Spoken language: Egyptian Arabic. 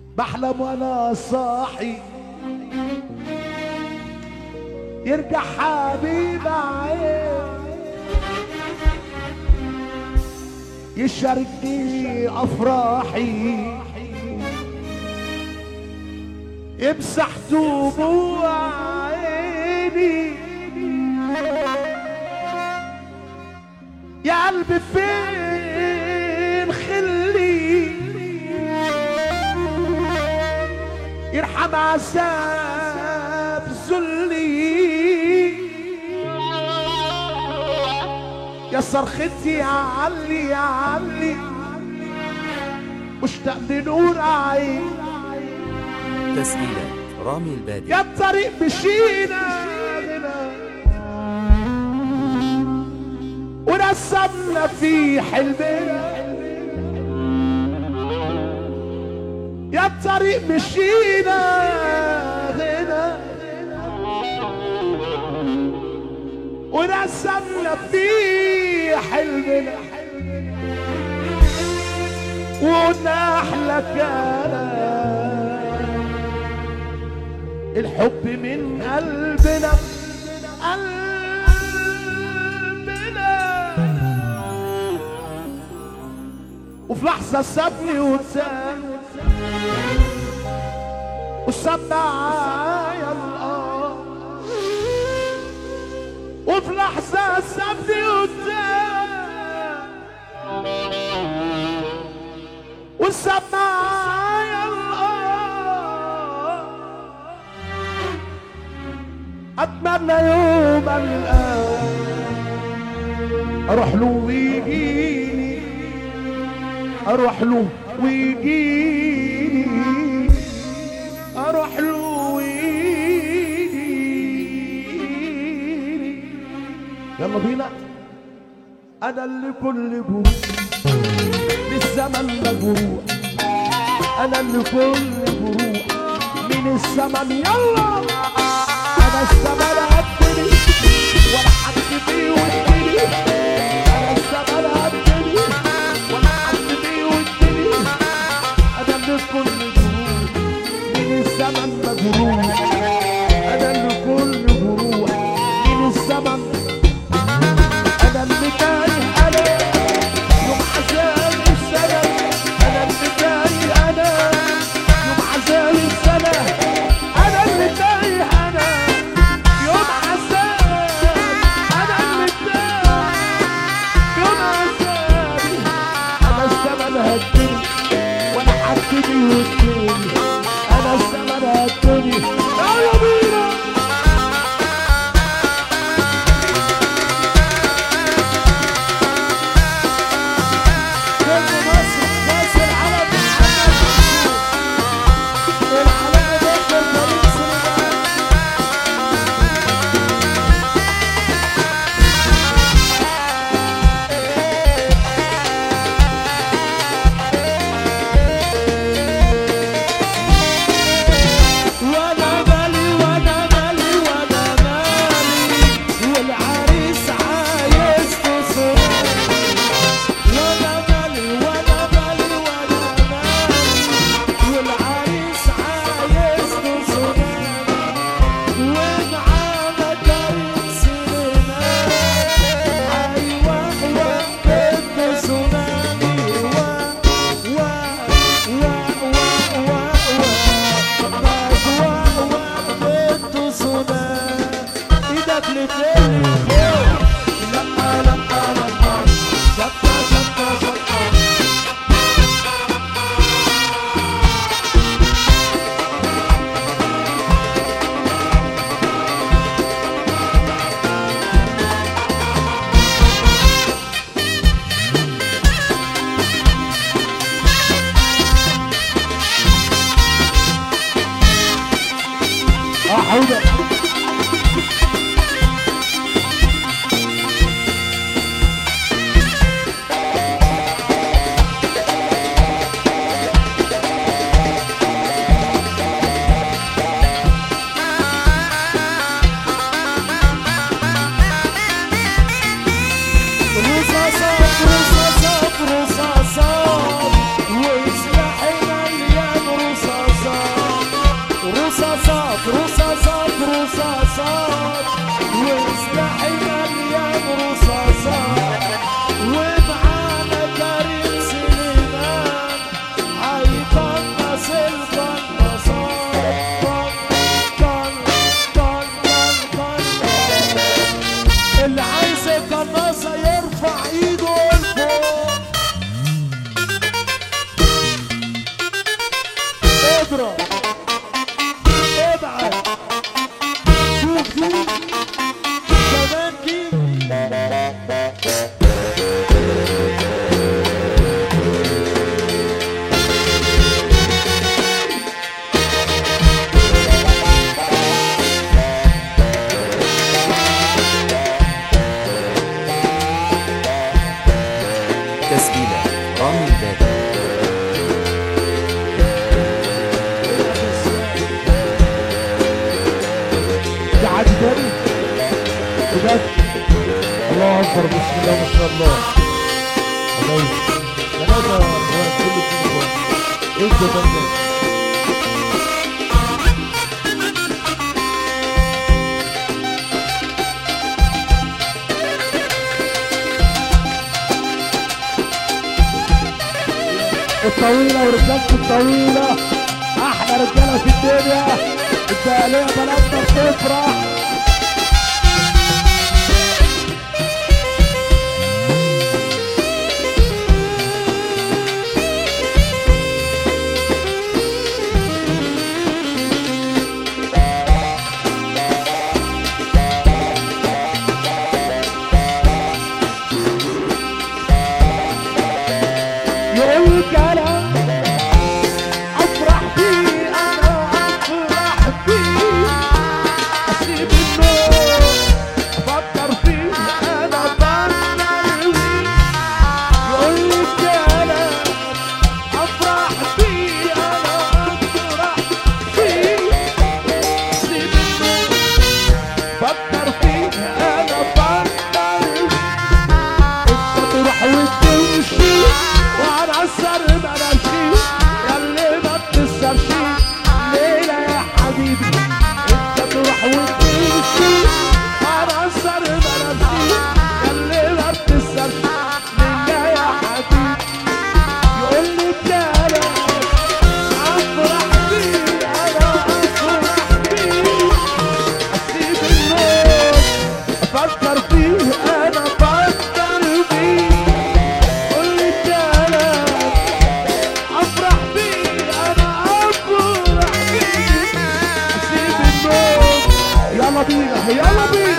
بحلم وانا صاحي يرجع حبيب عين يشاركني افراحي يمسح دموع عيني يا قلبي فين خلي يرحم عذاب ذلي يا صرختي يا علي يا علي مشتاق لنور عين تسجيلات رامي البادي يا الطريق مشينا هنا ورسمنا في حلمنا يا الطريق مشينا هنا ورسمنا في حلمنا وقلنا احلى كلام الحب من قلبنا قلبنا وفي لحظة سابني وساب وساب معايا الأرض وفي لحظة سابني وساب وساب معايا الأرض اتمنى يوم الان اروح له ويجيني اروح له ويجيني اروح له ويجيني يلا بينا انا اللي كل جروح للزمن مجروح انا اللي كل جروح من الزمن يلا انا الزمن قدني ولا حد بيودني انا الزمن قدني ولا حد بيودني انا اللي كل جروح من الزمن مجروح انا اللي كل جروح من الزمن انا اللي تايه انا يوم عذاب السنه انا اللي تايه انا يوم عذاب السنه انا اللي تايه انا يوم عذاب انا اللي تايه يوم عذاب انا الزمن هدني ولا حد بيودني انا الزمن هدني يلا بينا كل مصر مصر على محمد منصور العلامة دكتور فريد سليمان وانا مالي وانا مالي وانا مالي والعريس عايز تصرف وانا مالي وانا مالي وانا مالي والعريس عايز تصرف ومعانا كريم سليمان ايوه وقت تسونامي و و و و و وقت تسونامي ايدك لفين فوق لما لما لما شطة شطة شطة اه حوده رصاصات رصاصات رصاصات وسلاحي مليان رصاصات اضرب ابعد شوف شوف زمان كده تسجيلات رامي البابا في حد تاني بجد الله اكبر بسم الله ما شاء الله ثلاثة ثلاثة كل التليفون ايه ده ده الطويلة ورجالته الطويلة أحلى رجالة في الدنيا الدقالية بلدنا بتفرح يقول كلام افرح بيه انا افرح بيه اسيب النور افكر فيه انا بفكر فيه يقول كلام افرح بيه انا افرح فيه اسيب النور افكر فيه انا بفكر فيه انت تروح وتمشي وانا اسر ما نمشي ياللي ما بتسرش ليلة يا حبيبي انت تروح وتمشي وانا اسر ما نمشي ياللي ما بتسرش ليلة يا حبيبي يقول لي كلام افرح بيه انا افرح بيه اسيب النور افكر فيه انا افكر فيه قول لي كلام افرح بيه انا افرح بيه اسيب النور يلا بينا يلا بينا